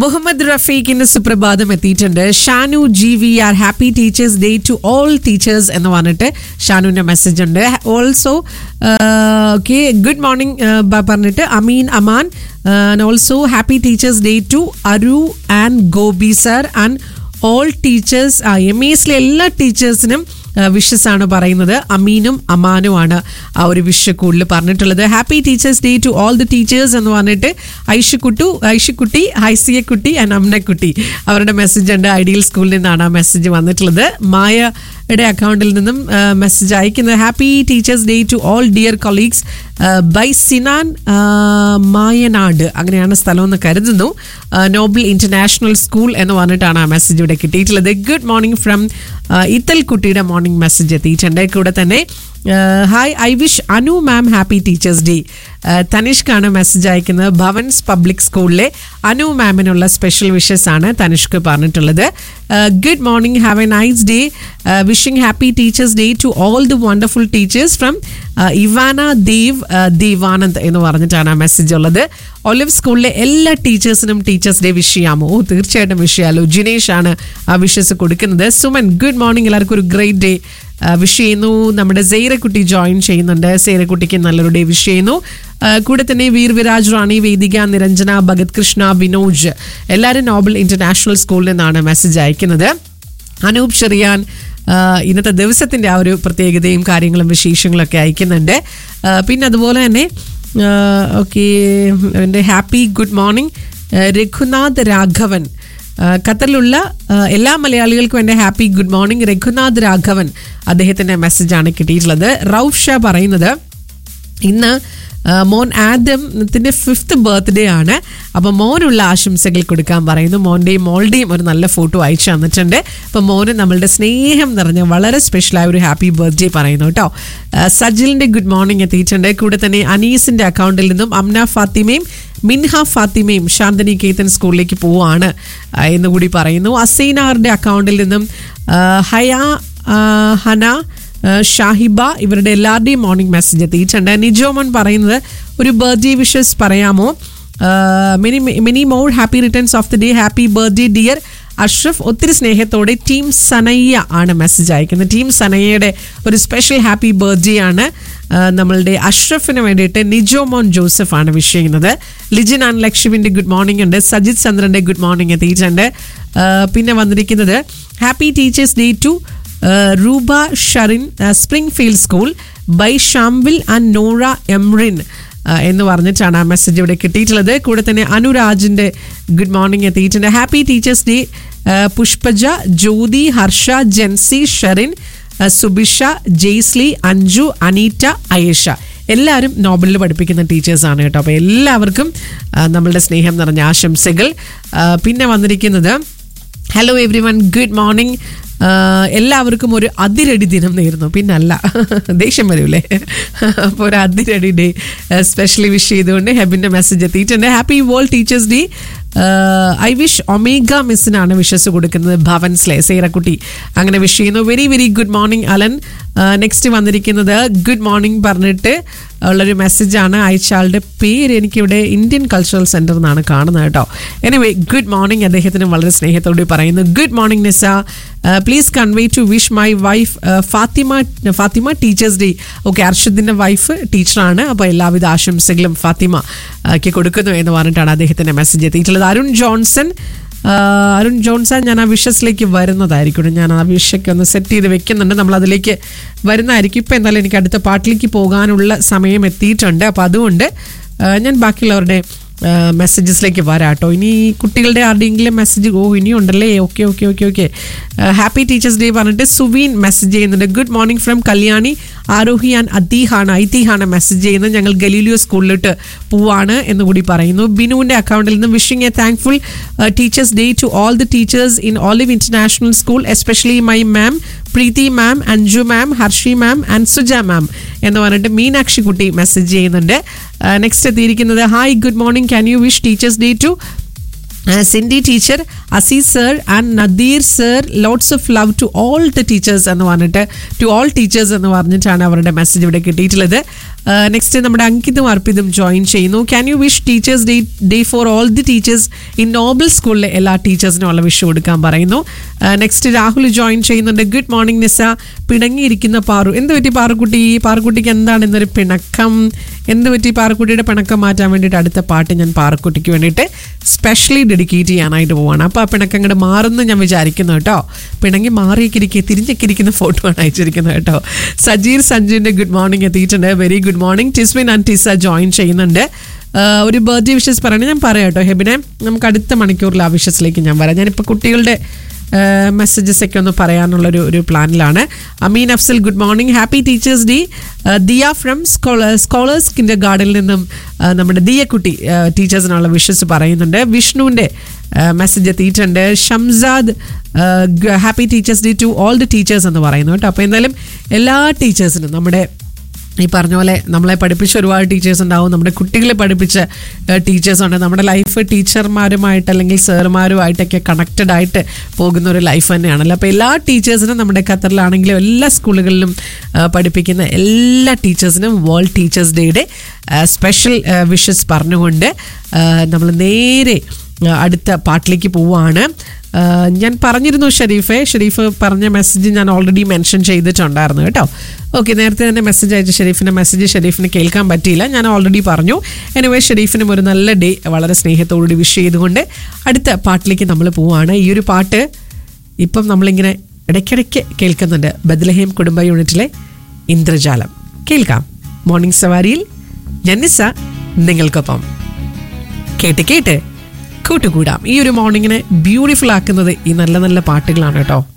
മുഹമ്മദ് റഫീഖിന്റെ സുപ്രഭാതം എത്തിയിട്ടുണ്ട് Shanu G V R happy teachers day to all teachers എന്ന് പറഞ്ഞിട്ട് ഷാനുവിന്റെ മെസ്സേജ് ഉണ്ട് ഓൾസോ ഓക്കെ ഗുഡ് മോർണിംഗ് പറഞ്ഞിട്ട് Ameen Aman and also happy teachers day to Aru and Gopi sir and all teachers M എസിലെ എല്ലാ ടീച്ചേഴ്സിനും വിഷസ് ആണ് പറയുന്നത് അമീനും അമാനുമാണ് ആ ഒരു വിഷ് കൂടുതൽ പറഞ്ഞിട്ടുള്ളത് happy teachers day to all the teachers എന്ന് പറഞ്ഞിട്ട് ഐഷക്കുട്ടു ഐഷക്കുട്ടി ഹൈസിയക്കുട്ടി ആൻഡ് അമ്നക്കുട്ടി അവരുടെ മെസ്സേജ് ഉണ്ട് ഐഡിയൽ സ്കൂളിൽ നിന്നാണ് ആ മെസ്സേജ് വന്നിട്ടുള്ളത് മായയുടെ അക്കൗണ്ടിൽ നിന്നും മെസ്സേജ് അയക്കുന്നത് happy teachers day to all dear colleagues by Sinan Mayanad അങ്ങനെയാണ് സ്ഥലം എന്ന് കരുതുന്നു നോബിൾ ഇന്റർനാഷണൽ സ്കൂൾ എന്ന് പറഞ്ഞിട്ടാണ് ആ മെസ്സേജ് ഇവിടെ കിട്ടിയിട്ടുള്ളത് ഗുഡ് മോർണിംഗ് ഫ്രം ഇത്തൽക്കുട്ടിയുടെ മോർണിംഗ് മെസ്സേജ് എത്തിയിട്ടുണ്ട് കൂടെ തന്നെ hi I wish Anu ma'am happy teachers day തനിഷ്കാണ് മെസ്സേജ് അയക്കുന്നത് ഭവൻസ് പബ്ലിക് സ്കൂളിലെ അനു മാമിനുള്ള സ്പെഷ്യൽ വിഷസ് ആണ് തനിഷ്ക്ക് പറഞ്ഞിട്ടുള്ളത് good morning have a nice day wishing happy teachers day to all the wonderful teachers from Ivana Dev Devanand എന്ന് പറഞ്ഞിട്ടാണ് ആ മെസ്സേജ് ഉള്ളത് ഒലിവ് സ്കൂളിലെ എല്ലാ ടീച്ചേഴ്സിനും ടീച്ചേഴ്സ് ഡേ വിഷ് ചെയ്യാമോ ഓ തീർച്ചയായിട്ടും വിഷ് ചെയ്യാലോ ജിനേഷ് ആണ് ആ വിഷസ് കൊടുക്കുന്നത് സുമൻ ഗുഡ് മോർണിംഗ് എല്ലാവർക്കും ഒരു ഗ്രേറ്റ് ഡേ വിഷ് ചെയ്യുന്നു നമ്മുടെ സെയ്റക്കുട്ടി ജോയിൻ ചെയ്യുന്നുണ്ട് സെയ്റക്കുട്ടിക്ക് നല്ലൊരു ഡേ വിഷ് ചെയ്യുന്നു കൂടെ തന്നെ വീർ വിരാജ് റാണി വേദിക നിരഞ്ജന ഭഗത് കൃഷ്ണ വിനോജ് എല്ലാവരും നോബൽ ഇന്റർനാഷണൽ സ്കൂളിൽ നിന്നാണ് മെസ്സേജ് അയക്കുന്നത് അനൂപ് ചെറിയാൻ ഇന്നത്തെ ദിവസത്തിന്റെ ആ ഒരു പ്രത്യേകതയും കാര്യങ്ങളും വിശേഷങ്ങളൊക്കെ അയക്കുന്നുണ്ട് പിന്നെ അതുപോലെ തന്നെ ഓക്കെ എൻ്റെ happy good morning Raghunath Raghavan ഖത്തറിലുള്ള എല്ലാ മലയാളികൾക്കും എൻ്റെ happy good morning Raghunath Raghavan അദ്ദേഹത്തിൻ്റെ മെസ്സേജാണ് കിട്ടിയിട്ടുള്ളത് റൌഫ് ഷാ പറയുന്നത് ഇന്ന് മോൻ ആദത്തിന്റെ ഫിഫ്ത്ത് ബർത്ത്ഡേ ആണ് അപ്പോൾ മോനുള്ള ആശംസകൾ കൊടുക്കാൻ പറയുന്നു മോൻ്റെയും മോളുടെയും ഒരു നല്ല ഫോട്ടോ അയച്ചു തന്നിട്ടുണ്ട് അപ്പോൾ മോന് നമ്മളുടെ സ്നേഹം നിറഞ്ഞ വളരെ സ്പെഷ്യലായ ഒരു ഹാപ്പി ബർത്ത്ഡേ പറയുന്നു കേട്ടോ സജിലിൻ്റെ ഗുഡ് മോർണിംഗ് എത്തിയിട്ടുണ്ട് കൂടെ തന്നെ അനീസിൻ്റെ അക്കൗണ്ടിൽ നിന്നും അംന ഫാത്തിമയും മിൻഹ ഫാത്തിമയും ശാന്തനി കേത്തൻ സ്കൂളിലേക്ക് പോവാണ് എന്ന് കൂടി പറയുന്നു അസൈനാറിൻ്റെ അക്കൗണ്ടിൽ നിന്നും ഹയ ഹന ഷാഹിബ ഇവരുടെ എല്ലാവരുടെയും മോർണിംഗ് മെസ്സേജ് എത്തിയിട്ടുണ്ട് നിജോമൻ പറയുന്നത് ഒരു ബർത്ത്ഡേ വിഷസ് പറയാമോ many many more happy returns of the day happy birthday dear Ashraf ഒത്തിരി സ്നേഹത്തോടെ ടീം സനയ്യ ആണ് മെസ്സേജ് അയക്കുന്നത് ടീം സനയ്യയുടെ ഒരു സ്പെഷ്യൽ ഹാപ്പി ബർത്ത്ഡേ ആണ് നമ്മളുടെ അഷ്റഫിന് വേണ്ടിയിട്ട് നിജോമോൻ ജോസഫ് ആണ് വിഷ് ചെയ്യുന്നത് ലിജിൻ ആൻഡ് ലക്ഷ്മിൻ്റെ ഗുഡ് മോർണിംഗ് ഉണ്ട് സജിത് ചന്ദ്രൻ്റെ ഗുഡ് മോർണിംഗ് എത്തിയിട്ടുണ്ട് പിന്നെ വന്നിരിക്കുന്നത് happy teachers day to Ruba Sherin Springfield school by Shamvil and Nora Emrin എന്ന് പറഞ്ഞിട്ടാണ് ആ മെസ്സേജ് ഇവിടെ കിട്ടിയിട്ടുള്ളത് കൂടെ തന്നെ അനുരാജിൻ്റെ ഗുഡ് മോർണിംഗ് എത്തിയിട്ടുണ്ട് happy teachers day Pushpaja Jyothi Harsha Jency Sherin Subisha Jaisly Anju Aneeta Ayesha എല്ലാവരും നോബലിൽ പഠിപ്പിക്കുന്ന ടീച്ചേഴ്സാണ് കേട്ടോ അപ്പോൾ എല്ലാവർക്കും നമ്മളുടെ സ്നേഹം നിറഞ്ഞ ആശംസകൾ പിന്നെ വന്നിരിക്കുന്നത് hello everyone good morning എല്ലാവർക്കും ഒരു അതിരടി ദിനം നേരുന്നു പിന്നല്ല ദേഷ്യം വരൂലേ അപ്പോൾ ഒരു അതിരടി ഡേ സ്പെഷ്യലി വിഷ് ചെയ്തുകൊണ്ട് ഹെബിൻ്റെ മെസ്സേജ് എത്തിയിട്ടുണ്ട് happy world teachers day I wish Omega മിസ്സിനാണ് വിഷസ് കൊടുക്കുന്നത് ഭവൻസ്ലെ സേറക്കുട്ടി അങ്ങനെ വിഷ് ചെയ്യുന്നു very very good morning Alan next വന്നിരിക്കുന്നത് ഗുഡ് മോർണിംഗ് പറഞ്ഞിട്ട് ഉള്ളൊരു മെസ്സേജാണ് അയച്ചയാളുടെ പേര് എനിക്കിവിടെ ഇന്ത്യൻ കൾച്ചറൽ സെൻറ്റർ എന്നാണ് കാണുന്നത് കേട്ടോ എനിവേ ഗുഡ് മോർണിംഗ് അദ്ദേഹത്തിന് വളരെ സ്നേഹത്തോടെ പറയുന്നു good morning Nisa please convey to wish my wife Fathima Fathima teachers day okay അർഷദിൻ്റെ വൈഫ് ടീച്ചറാണ് അപ്പോൾ എല്ലാവിധ ആശംസകളും ഫാത്തിമ ക്ക് കൊടുക്കുന്നു എന്ന് പറഞ്ഞിട്ടാണ് അദ്ദേഹത്തിൻ്റെ മെസ്സേജ് എത്തിയിട്ടുള്ളത് അരുൺ ജോൺസൺ അരുൺ ജോൺസൺ ഞാൻ ആ വിഷസിലേക്ക് വരുന്നതായിരിക്കും ഞാൻ ആ വിഷയ്ക്ക് ഒന്ന് സെറ്റ് ചെയ്ത് വെക്കുന്നുണ്ട് നമ്മൾ അതിലേക്ക് വരുന്നതായിരിക്കും ഇപ്പം എന്തായാലും എനിക്ക് അടുത്ത പാട്ടിലേക്ക് പോകാനുള്ള സമയം എത്തിയിട്ടുണ്ട് അപ്പോൾ അതുകൊണ്ട് ഞാൻ ബാക്കിയുള്ളവരുടെ മെസ്സേജസിലേക്ക് വരാം കേട്ടോ ഇനി കുട്ടികളുടെ ആരുടെയെങ്കിലും മെസ്സേജ് ഓ ഇനിയും ഉണ്ടല്ലേ okay okay okay okay happy teachers day പറഞ്ഞിട്ട് സുവീൻ മെസ്സേജ് ചെയ്യുന്നുണ്ട് good morning from Kalyani Arohi and അതീഹാണ് ഐതിഹാണ് മെസ്സേജ് ചെയ്യുന്നത് ഞങ്ങൾ ഗലീലിയോ സ്കൂളിലോട്ട് പോവാണ് എന്ന് കൂടി പറയുന്നു ബിനുവിൻ്റെ അക്കൗണ്ടിൽ നിന്ന് wishing a thankful teachers day to all the teachers in Olive international school especially my ma'am Preethi ma'am Anju ma'am Harshi ma'am and Suja ma'am എന്ന് പറഞ്ഞിട്ട് മീനാക്ഷി കുട്ടി മെസ്സേജ് ചെയ്യുന്നുണ്ട് നെക്സ്റ്റ് എത്തിയിരിക്കുന്നത് hi good morning can you wish teachers day to Cindy teacher Azeez sir and Nadeer sir lots of love to all the teachers എന്ന് പറഞ്ഞിട്ട് to all teachers എന്ന് പറഞ്ഞിട്ടാണ് അവരുടെ മെസ്സേജ് ഇവിടെ കിട്ടിയിട്ടുള്ളത് നെക്സ്റ്റ് നമ്മുടെ അങ്കിതും അർപ്പിതും ജോയിൻ ചെയ്യുന്നു can you wish teachers day day for all the teachers in Nobel സ്കൂളിലെ എല്ലാ ടീച്ചേഴ്സിനും ഉള്ള വിഷ് കൊടുക്കാൻ പറയുന്നു നെക്സ്റ്റ് രാഹുൽ ജോയിൻ ചെയ്യുന്നുണ്ട് ഗുഡ് മോർണിംഗ് നിസ പിണങ്ങിയിരിക്കുന്ന പാറു എന്ത് പറ്റി പാറുക്കുട്ടി പാറുക്കുട്ടിക്ക് എന്താണ് ഇന്നൊരു പിണക്കം എന്ത് പറ്റി പാറുക്കുട്ടിയുടെ പിണക്കം മാറ്റാൻ വേണ്ടിയിട്ട് അടുത്ത പാട്ട് ഞാൻ പാറുക്കുട്ടിക്ക് വേണ്ടിയിട്ട് സ്പെഷ്യലി ഡെഡിക്കേറ്റ് ചെയ്യാനായിട്ട് പോവാണ് അപ്പോൾ ആ പിണക്കം അങ്ങോട്ട് മാറുന്നു ഞാൻ വിചാരിക്കുന്നു കേട്ടോ പിണങ്ങി മാറിയൊക്കെ തിരിഞ്ഞൊക്കെ ഇരിക്കുന്ന ഫോട്ടോ ആണ് അയച്ചിരിക്കുന്നത് കേട്ടോ സജീർ സഞ്ജുവിൻ്റെ ഗുഡ് മോർണിംഗ് എത്തിയിട്ടുണ്ട് very good morning Tismin and Tisa join ചെയ്യുന്നുണ്ട് ആഹ് ഒരു ബർത്ത്ഡേ വിഷസ് പറയണേ ഞാൻ പറയാം കേട്ടോ ഹെബിനെ നമുക്ക് അടുത്ത മണിക്കൂറിൽ ആ വിഷസിലേക്ക് ഞാൻ വരാം ഞാനിപ്പോൾ കുട്ടികളുടെ മെസ്സേജസ് ഒക്കെ ഒന്ന് പറയാനുള്ളൊരു ഒരു പ്ലാനിലാണ് Ameen Afsal good morning happy teachers day Diya from scholars scholars കിൻഡർ ഗാർഡനിൽ നിന്നും ആ, നമ്മുടെ ദിയക്കുട്ടി ടീച്ചേഴ്സിനുള്ള വിഷസ് പറയുന്നുണ്ട് വിഷ്ണുവിൻ്റെ മെസ്സേജ് എത്തിയിട്ടുണ്ട് Shamsad happy teachers day to all the teachers എന്ന് പറയുന്നു കേട്ടോ അപ്പോൾ എന്തായാലും എല്ലാ ടീച്ചേഴ്സിനും നമ്മുടെ ഈ പറഞ്ഞ പോലെ നമ്മളെ പഠിപ്പിച്ച ഒരുപാട് ടീച്ചേഴ്സ് ഉണ്ടാവും നമ്മുടെ കുട്ടികളെ പഠിപ്പിച്ച ടീച്ചേഴ്സ് ഉണ്ട് നമ്മുടെ ലൈഫ് ടീച്ചർമാരുമായിട്ട് അല്ലെങ്കിൽ സാറുമാരുമായിട്ടൊക്കെ കണക്റ്റഡ് ആയിട്ട് പോകുന്ന ഒരു ലൈഫ് തന്നെയാണല്ലോ അപ്പോൾ എല്ലാ ടീച്ചേഴ്സിനും നമ്മുടെ ഖത്തറിലാണെങ്കിലും എല്ലാ സ്കൂളുകളിലും ആ, പഠിപ്പിക്കുന്ന എല്ലാ ടീച്ചേഴ്സിനും വേൾഡ് ടീച്ചേഴ്സ് ഡേയുടെ സ്പെഷ്യൽ വിഷസ് പറഞ്ഞുകൊണ്ട് നമ്മൾ നേരെ ആ, അടുത്ത പാട്ടിലേക്ക് പോവുകയാണ് ആ, ഞാൻ പറഞ്ഞിരുന്നു ഷെരീഫെ ഷെരീഫ് പറഞ്ഞ മെസ്സേജ് ഞാൻ ഓൾറെഡി മെൻഷൻ ചെയ്തിട്ടുണ്ടായിരുന്നു കേട്ടോ ഓക്കെ നേരത്തെ തന്നെ മെസ്സേജ് അയച്ച ഷെരീഫിൻ്റെ മെസ്സേജ് ഷെരീഫിന് കേൾക്കാൻ പറ്റിയില്ല ഞാൻ ഓൾറെഡി പറഞ്ഞു എനിവേ ഷെരീഫിനും ഒരു നല്ല ഡേ വളരെ സ്നേഹത്തോടുകൂടി വിഷ് ചെയ്തുകൊണ്ട് അടുത്ത പാട്ടിലേക്ക് നമ്മൾ പോവുകയാണ് ഈ ഒരു പാട്ട് ഇപ്പം നമ്മളിങ്ങനെ ഇടയ്ക്കിടയ്ക്ക് കേൾക്കുന്നുണ്ട് ബദ്ലഹേം കുടുംബ യൂണിറ്റിലെ ഇന്ദ്രജാലം കേൾക്കാം മോർണിംഗ് സവാരിയിൽ ജന്നിസ നിങ്ങൾക്കൊപ്പം കേട്ട് കേട്ട് കൂട്ടുകൂടാം ഈ ഒരു മോർണിംഗിനെ ബ്യൂട്ടിഫുൾ ആക്കുന്നത് ഈ നല്ല നല്ല പാട്ടുകളാണ് കേട്ടോ